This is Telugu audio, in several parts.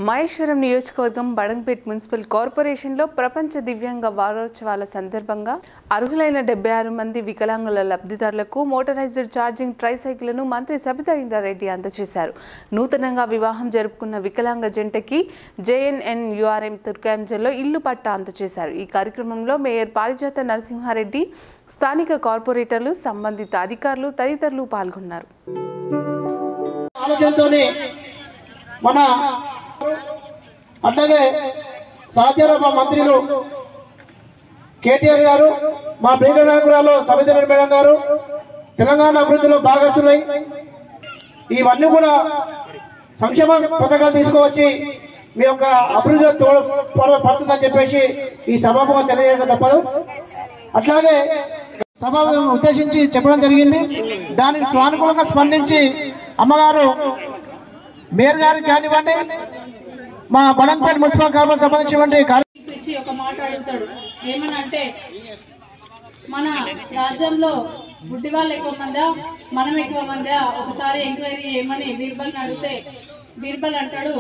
మహేశ్వరం నియోజకవర్గం బడంగ్పేట్ మున్సిపల్ కార్పొరేషన్లో ప్రపంచ దివ్యాంగ వారోత్సవాల సందర్భంగా అర్హులైన డెబ్బై ఆరు మంది వికలాంగుల లబ్ధిదారులకు మోటరైజ్డ్ ఛార్జింగ్ ట్రైసైకిల్ను మంత్రి సబితా ఇంద్రారెడ్డి అందజేశారు నూతనంగా వివాహం జరుపుకున్న వికలాంగ జంటకి జేఎన్ఎన్ యుఆర్ఎం తుర్కాంజల్లో ఇల్లు పట్టా అందజేశారు ఈ కార్యక్రమంలో మేయర్ పారిజాత నరసింహారెడ్డి స్థానిక కార్పొరేటర్లు సంబంధిత అధికారులు తదితరులు పాల్గొన్నారు ఆలోచనతోనే మన అట్లాగే సహచర మా మంత్రులు కేటీఆర్ గారు మా ప్రీత నాయకురాలు సబితారెడ్డి మేడం గారు తెలంగాణ అభివృద్ధిలో భాగస్సులై ఇవన్నీ కూడా సంక్షేమ పథకాలు తీసుకువచ్చి మీ యొక్క అభివృద్ధి తోడు పడ- పడుతుందని చెప్పేసి ఈ సభాముఖం తెలియజేయక తప్పదు అట్లాగే సభ ఉద్దేశించి చెప్పడం జరిగింది దానికి స్వానుకూలంగా స్పందించి అమ్మగారు మేయర్ గారికి కానివ్వండి మా బడంపేట మున్సిపల్ కార్పొరేషన్ సంబంధించినటువంటి కార్య- పిలిచి ఒక మాట అడుగుతాడు ఏమని అంటే మన రాజ్యంలో గుడ్డి వాళ్ళు ఎక్కువ మందా మనం ఎక్కువ మందా ఒకసారి ఎంక్వైరీ చేయమని బీర్బల్ని అడిగితే బీర్బల్ అంటాడు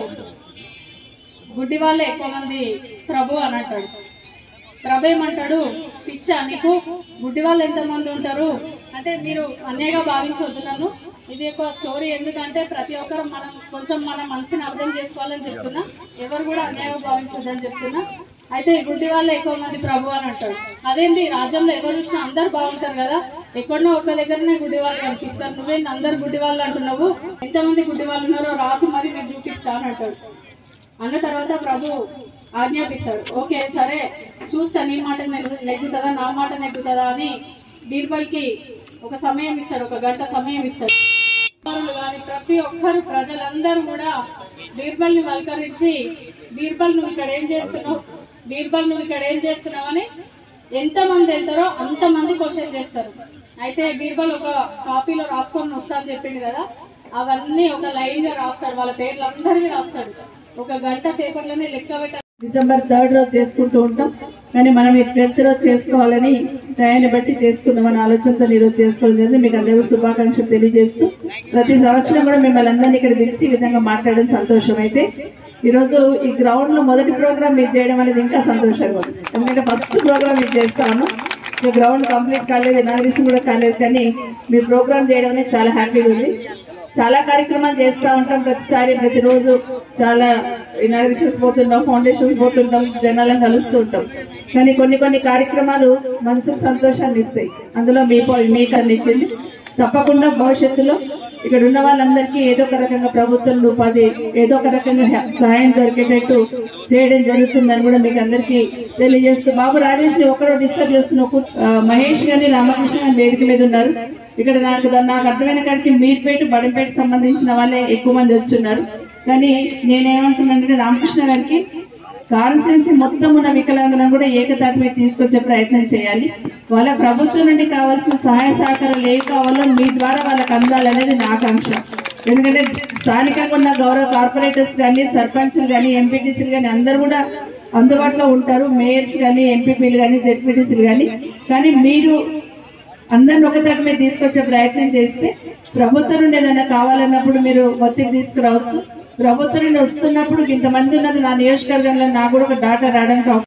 గుడ్డి వాళ్ళే ఎక్కువ మంది ప్రభు అని అంటాడు ప్రభు ఏమంటాడు పిచ్చా నీకు గుడ్డి వాళ్ళు ఎంతమంది ఉంటారు అంటే మీరు అన్యాయంగా భావించవద్దు నన్ను ఇది ఒక స్టోరీ ఎందుకంటే ప్రతి ఒక్కరు మనం కొంచెం మన మనసుని అర్థం చేసుకోవాలని చెప్తున్నా ఎవరు కూడా అన్యాయంగా భావించొద్దని చెప్తున్నా అయితే ఈ గుడ్డి వాళ్ళే ఎక్కువ మంది ప్రభు అని అంటాడు అదేంటి రాజ్యంలో ఎవరు చూసినా అందరు బాగుంటారు కదా ఎక్కడనో ఒక దగ్గరనే గుడ్డి వాళ్ళు కనిపిస్తారు నువ్వేంటి అందరు గుడ్డి వాళ్ళు అంటున్నావు ఎంతమంది గుడ్డి వాళ్ళు ఉన్నారో రాసి మరి మీకు చూపిస్తా అని అంటాడు అన్న తర్వాత ప్రభు ఆజ్ఞాపిస్తాడు ఓకే సరే చూస్తా నీ మాట నెగ్గు- నెగ్గుతుందా నా మాట నెగ్గుతుందా అని బీర్బల్కి ఒక సమయం ఇస్తాడు ఒక గంట సమయం ఇస్తాడు అధికారులు కానీ ప్రతి ఒక్కరు ప్రజలందరూ కూడా బీర్బల్ ని వల్కరించి బీర్బల్ నువ్వు ఇక్కడ ఏం చేస్తున్నావు బీర్బల్ నువ్వు ఇక్కడ ఏం చేస్తున్నావు అని ఎంత మంది వెళ్తారో అంత మంది క్వశ్చన్ చేస్తారు అయితే బీర్బల్ ఒక కాపీలో రాసుకొని వస్తా అని చెప్పిండు కదా అవన్నీ ఒక లైన్ గా రాస్తాడు వాళ్ళ పేర్లు అందరివి రాస్తాడు ఒక గంట సేపట్లోనే లెక్క పెట్ట డిసెంబర్ థర్డ్ రోజు చేసుకుంటూ ఉంటాం కానీ మనం ఈ ట్వెల్త్ రోజు చేసుకోవాలని టయాన్ని బట్టి చేసుకుందామని ఆలోచనతో ఈ రోజు చేసుకోవడం జరిగింది మీకు అందరూ శుభాకాంక్షలు తెలియజేస్తూ ప్రతి సంవత్సరం కూడా మిమ్మల్ని అందరినీ ఇక్కడ పిలిచి ఈ విధంగా మాట్లాడడం సంతోషం అయితే ఈ రోజు ఈ గ్రౌండ్ లో మొదటి ప్రోగ్రామ్ మీరు చేయడం అనేది ఇంకా సంతోషంగా ఉంది ఎందుకంటే ఫస్ట్ ప్రోగ్రామ్ మీరు చేస్తాను ఈ గ్రౌండ్ కంప్లీట్ కాలేదు ఇనాగ్రేషన్ కూడా కాలేదు కానీ మీ ప్రోగ్రామ్ చేయడం అనేది చాలా హ్యాపీగా ఉంది చాలా కార్యక్రమాలు చేస్తూ ఉంటాం ప్రతిసారి ప్రతిరోజు చాలా ఇనాగ్రేషన్స్ పోతుంటాం ఫౌండేషన్స్ పోతుంటాం జనాలను కలుస్తూ ఉంటాం కానీ కొన్ని కొన్ని కార్యక్రమాలు మనసుకు సంతోషాన్ని ఇస్తాయి అందులో మీ పో- మీకు అందించింది తప్పకుండా భవిష్యత్తులో ఇక్కడ ఉన్న వాళ్ళందరికీ ఏదో ఒక రకంగా ప్రభుత్వం ఉపాధి ఏదో ఒక రకంగా హె- సహాయం దొరికేటట్టు చేయడం జరుగుతుందని కూడా మీకు అందరికీ తెలియజేస్తూ బాబు రాజేష్ ని ఒకరు డిస్టర్బ్ చేస్తున్న కు- ఆ, మహేష్ గాని రామకృష్ణ గాని వేదిక మీద ఉన్నారు ఇక్కడ నాకు నాకు అర్థమైన కాడికి మీర్పేట బడంపేట సంబంధించిన వాళ్ళే ఎక్కువ మంది వచ్చున్నారు కానీ నేనేమంటున్నానంటే రామకృష్ణ గారికి కాన్స్టిట్యున్సీ మొత్తం ఉన్న వికలాంగులను కూడా ఏకతాటి మీద తీసుకొచ్చే ప్రయత్నం చేయాలి వాళ్ళ ప్రభుత్వం నుండి కావాల్సిన సహాయ సహకారాలు ఏ కావాలో మీ ద్వారా వాళ్ళకి అందాలనేది నా ఆకాంక్ష ఎందుకంటే స్థానికంగా ఉన్న గౌరవ కార్పొరేటర్స్ కానీ సర్పంచ్లు కానీ ఎంపీటీసీలు కానీ అందరూ కూడా అందుబాటులో ఉంటారు మేయర్స్ కానీ ఎంపీపీలు కానీ జెడ్పీటీసీలు కానీ కానీ మీరు అందరిని ఒక తాటి మీద తీసుకొచ్చే ప్రయత్నం చేస్తే ప్రభుత్వం నుండి ఏదైనా కావాలన్నప్పుడు మీరు ఒత్తిడి తీసుకురావచ్చు ప్రభుత్వం నుండి వస్తున్నప్పుడు ఇంతమంది ఉన్నారు నా నియోజకవర్గంలో నాకు కూడా ఒక డాటా రావడానికి అవకాశం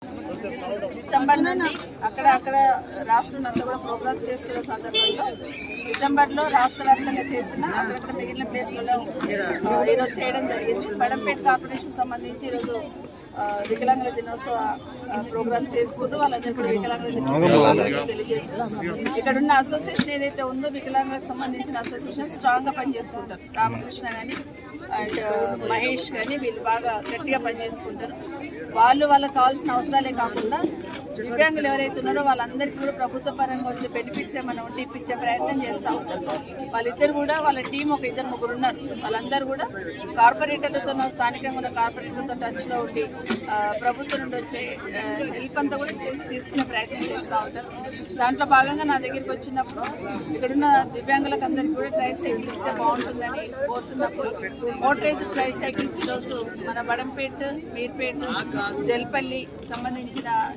డిసెంబర్ నుండి అక్కడ అక్కడ రాష్ట్రం అంతా కూడా ప్రోగ్రామ్స్ చేస్తున్న సందర్భంలో డిసెంబర్ లో రాష్ట్ర వ్యాప్తంగా చేసిన అక్కడక్కడ మిగిలిన ప్లేస్లలో ఆ, ఈరోజు చేయడం జరిగింది బడంపేట కార్పొరేషన్ సంబంధించి ఈరోజు ఆ, వికలాంగుల దినోత్సవ ఆ, ప్రోగ్రామ్ చేసుకుంటూ వాళ్ళందరూ కూడా వికలాంగుల దినోత్సవ శుభాకాంక్షలు తెలియజేస్తూ ఇక్కడ ఉన్న అసోసియేషన్ ఏదైతే ఉందో వికలాంగులకు సంబంధించిన అసోసియేషన్ స్ట్రాంగ్ గా పనిచేసుకుంటారు రామకృష్ణ కానీ అండ్ మహేష్ కానీ వీళ్ళు బాగా గట్టిగా పనిచేసుకుంటారు వాళ్ళు వాళ్ళకి కావాల్సిన అవసరాలే కాకుండా దివ్యాంగులు ఎవరైతే ఉన్నారో వాళ్ళందరికీ కూడా ప్రభుత్వ పరంగా వచ్చే బెనిఫిట్స్ ఏమైనా ఉంటే ఇప్పించే ప్రయత్నం చేస్తూ ఉంటారు వాళ్ళిద్దరు కూడా వాళ్ళ టీం ఒక ఇద్దరు ముగ్గురు ఉన్నారు వాళ్ళందరూ కూడా కార్పొరేటర్లతో స్థానికంగా ఉన్న కార్పొరేటర్లతో టచ్లో ఉండి ఆ, ప్రభుత్వం నుండి వచ్చే హెల్ప్ అంతా కూడా చేసి తీసుకునే ప్రయత్నం చేస్తూ ఉంటారు దాంట్లో భాగంగా నా దగ్గరికి వచ్చినప్పుడు ఇక్కడున్న దివ్యాంగులకు అందరికీ కూడా ట్రై సైకిల్ ఇస్తే బాగుంటుందని కోరుతున్నప్పుడు మోటరైజ్డ్ ట్రై సైకిల్స్ ఈరోజు మన బడంపేట మీర్పేట జల్పల్లి సంబంధించిన దివ్య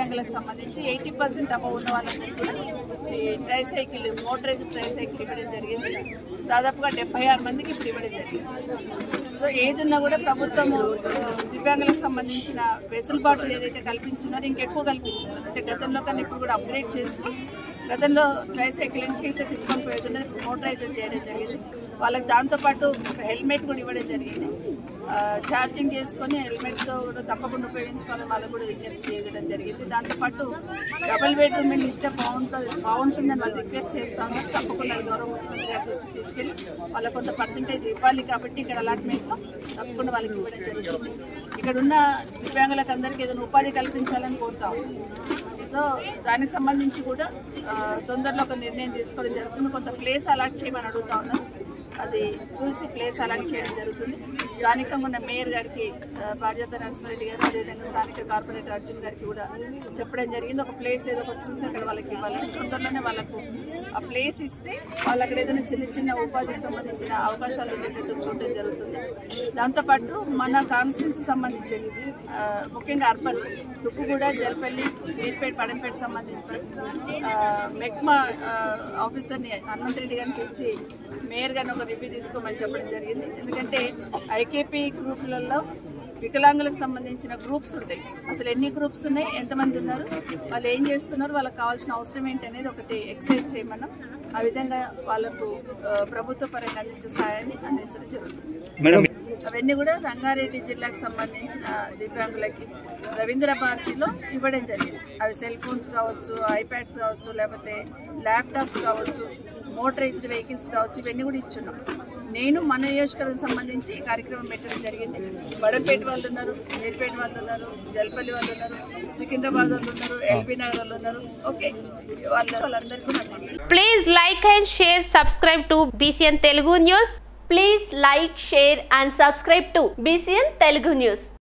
దివ్యాంగులకు సంబంధించి ఎయిటీ పర్సెంట్ అబవ్ ఉన్న వాళ్ళందరికీ కూడా ఈ tricycle motorized tricycle ఇవ్వడం జరిగింది దాదాపుగా డెబ్బై ఆరు మందికి ఇప్పుడు ఇవ్వడం జరిగింది సో ఏదున్నా కూడా ప్రభుత్వము ఆ, దివ్యాంగులకు సంబంధించిన వెసులుబాటు ఏదైతే కల్పించున్నారో ఇంకెక్కువ కల్పించున్నారు అంటే గతంలో కన్నా ఇప్పుడు కూడా అప్గ్రేడ్ చేస్తూ గతంలో ట్రై సైకిల్ నుంచి అయితే తిప్పుకొని పోయేది మోటరైజ్డ్ చేయడం జరిగింది వాళ్ళకి దాంతోపాటు ఒక హెల్మెట్ కూడా ఇవ్వడం జరిగింది ఆ, ఛార్జింగ్ చేసుకొని హెల్మెట్తో కూడా తప్పకుండా ఉపయోగించుకోవాలని వాళ్ళకు కూడా విజ్ఞప్తి చేయడం జరిగింది దాంతోపాటు డబుల్ బెడ్రూమ్ ఇల్లు ఇస్తే బాగుంటుంది బాగుంటుందని వాళ్ళు రిక్వెస్ట్ చేస్తా ఉన్నారు తప్పకుండా అది గౌరవ ముఖ్యమంత్రి గారి దృష్టికి తీసుకెళ్ళి వాళ్ళకి కొంత పర్సంటేజ్ ఇవ్వాలి కాబట్టి ఇక్కడ అలాట్మెంట్లో తప్పకుండా వాళ్ళకి ఇవ్వడం జరుగుతుంది ఇక్కడ ఉన్న దివ్యాంగులకు అందరికీ ఏదైనా ఉపాధి కల్పించాలని కోరుతా ఉన్నాం. సో దానికి సంబంధించి కూడా ఆ, తొందరలో ఒక నిర్ణయం తీసుకోవడం జరుగుతుంది కొంత ప్లేస్ అలాట్ చేయమని అడుగుతా ఉన్నాం అది చూసి ప్లేస్ అలాట్ చేయడం జరుగుతుంది స్థానికంగా ఉన్న మేయర్ గారికి ఆ, పారిజాత నరసింహారెడ్డి గారు అదేవిధంగా స్థానిక కార్పొరేటర్ అర్జున్ గారికి కూడా చెప్పడం జరిగింది ఒక ప్లేస్ ఏదో ఒకటి చూసి అక్కడ వాళ్ళకి ఇవ్వాలని తొందరలోనే వాళ్ళకు ఆ ప్లేస్ ఇస్తే వాళ్ళు అక్కడ ఏదైనా చిన్న చిన్న ఉపాధికి సంబంధించిన అవకాశాలు ఉండేటట్టు చూడడం జరుగుతుంది దాంతోపాటు మన కాన్స్టిట్యున్సీ సంబంధించి ఆ, ముఖ్యంగా అర్బన్ తుక్కుగూడ జల్పల్లి మీర్పేట పడంపేట సంబంధించి ఆ, మెక్మా ఆ, ఆఫీసర్ని హనుమంత్ రెడ్డి గారిని పిలిచి మేయర్ గారిని ఒక రివ్యూ తీసుకోమని చెప్పడం జరిగింది ఎందుకంటే ఐకేపీ గ్రూపులలో వికలాంగులకు సంబంధించిన గ్రూప్స్ ఉంటాయి అసలు ఎన్ని గ్రూప్స్ ఉన్నాయి ఎంతమంది ఉన్నారు వాళ్ళు ఏం చేస్తున్నారు వాళ్ళకి కావాల్సిన అవసరం ఏంటి అనేది ఒకటి ఎక్సైజ్ చేయమన్నాం ఆ విధంగా వాళ్ళకు ఆ, ప్రభుత్వ పరంగా అందించే సహాయాన్ని అందించడం జరుగుతుంది అవన్నీ కూడా రంగారెడ్డి జిల్లాకు సంబంధించిన దివ్యాంగులకి రవీంద్ర భారతిలో ఇవ్వడం జరిగింది అవి సెల్ ఫోన్స్ కావచ్చు ఐప్యాడ్స్ కావచ్చు లేకపోతే ల్యాప్టాప్స్ కావచ్చు మోటరైజ్డ్ వెహికల్స్ కావచ్చు ఇవన్నీ కూడా ఇచ్చున్నాం నేను మన నియోజకవర్గం సంబంధించి ఈ కార్యక్రమం పెట్టడం జరిగింది బడంపేట వాళ్ళు ఉన్నారు నేర్పేట వాళ్ళు ఉన్నారు జల్పల్లి వాళ్ళు ఉన్నారు సికింద్రాబాద్ వాళ్ళు ఉన్నారు ఎల్బీ నగర్ వాళ్ళు ఉన్నారు ఓకే వాళ్ళ వాళ్ళందరికీ కూడా అందించాం Please like and share, subscribe to BCN Telugu News. Please like, share and subscribe to BCN Telugu News.